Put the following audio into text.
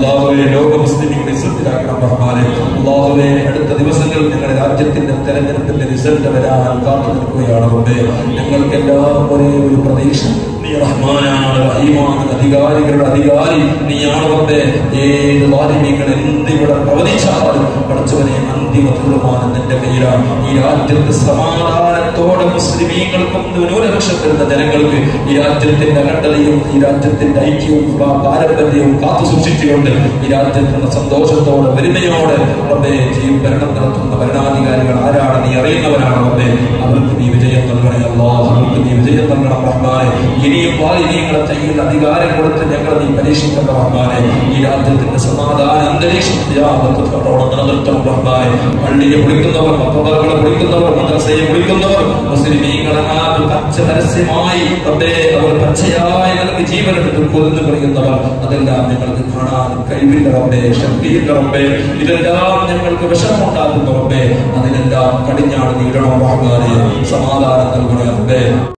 അള്ളാഹുവെ ലോക മുസ്ലിമികളെ ഇസ്ലത്തിലാക്കണം റഹ്മാനെ അള്ളാഹുവെ അടുത്ത ദിവസങ്ങളിൽ ഞങ്ങളുടെ രാജ്യത്തിന്റെ തെരഞ്ഞെടുപ്പിന്റെ റിസൾട്ട് വരാൻ കാത്തു നിൽക്കുകയാണ് റബ്ബേ ഞങ്ങൾക്കെല്ലാം ഒരേ ഒരു പ്രതീക്ഷ നീ റഹ്മാനാണ് റഹീമാണ് അധികാരികളുടെ അധികാരി നീയാണ് റബ്ബേ ഏത് വാലിന്യങ്ങൾ എന്തിവിടെ പ്രവചിച്ചാലും പഠിച്ചവനെ അന്തിമ തീരുമാനം നിന്റെ കയ്യിലാണ് ഈ രാജ്യത്ത് സമാധാനത്തോടെ മുസ്ലിമീങ്ങൾക്കും ന്യൂനപക്ഷത്തിലുള്ള ജനങ്ങൾക്ക് ഈ രാജ്യത്തിന്റെ അഖണ്ഡതയും ഈ രാജ്യത്തിന്റെ ഐക്യവും പാ- പാരമ്പര്യവും കാത്തു സൂക്ഷിച്ചുകൊണ്ട് ഈ രാജ്യത്തുള്ള സന്തോഷത്തോടെ വരുന്നയോടെ റബ്ബേ ജീവ ഭരണം നടത്തുന്ന ഭരണാധികാരികൾ ആരാണ് നീ അറിയുന്നവരാണ് റബ്ബേ അവർക്ക് നീ വിജയം നൽകണേ അല്ലാഹ് അവർക്ക് നീ വിജയം നൽകണം റഹ്മാനെ ഇനിയും വാലിനീങ്ങളെ കയ്യിൽ അധികാരം കൊടുത്ത് ഞങ്ങൾ നീ പരീക്ഷിക്കേണ്ട റഹ്മാനെ ഈ രാജ്യത്തിന്റെ സമാധാന അന്തരീക്ഷം ത്യാഗത്തോടെ നിലനിർത്തണം റഹ്മാനെ പള്ളിയെ വിളിക്കുന്നവർ മക്കളെ വിളിക്കുന്നവർ മദ്രസയെ വിളിക്കുന്നവർ മുസ്ലിമീങ്ങളെ പച്ച പരസ്യമായി റബ്ബേ അവർ പച്ചയായി നൽകി ജീവനെടുത്ത് കൊന്നു പറയുന്നവർ അതെല്ലാം ഞങ്ങൾക്ക് കാണാൻ കഴിവില്ല റബ്ബേ ശക്തിയില്ല റബ്ബേ ഇതെല്ലാം ഞങ്ങൾക്ക് വിഷമമുണ്ടാക്കുന്ന റബ്ബേ അതിനെല്ലാം കടിഞ്ഞാണ് നീടണം റഹ്മാനെ സമാധാനം നൽകണേ റബ്ബേ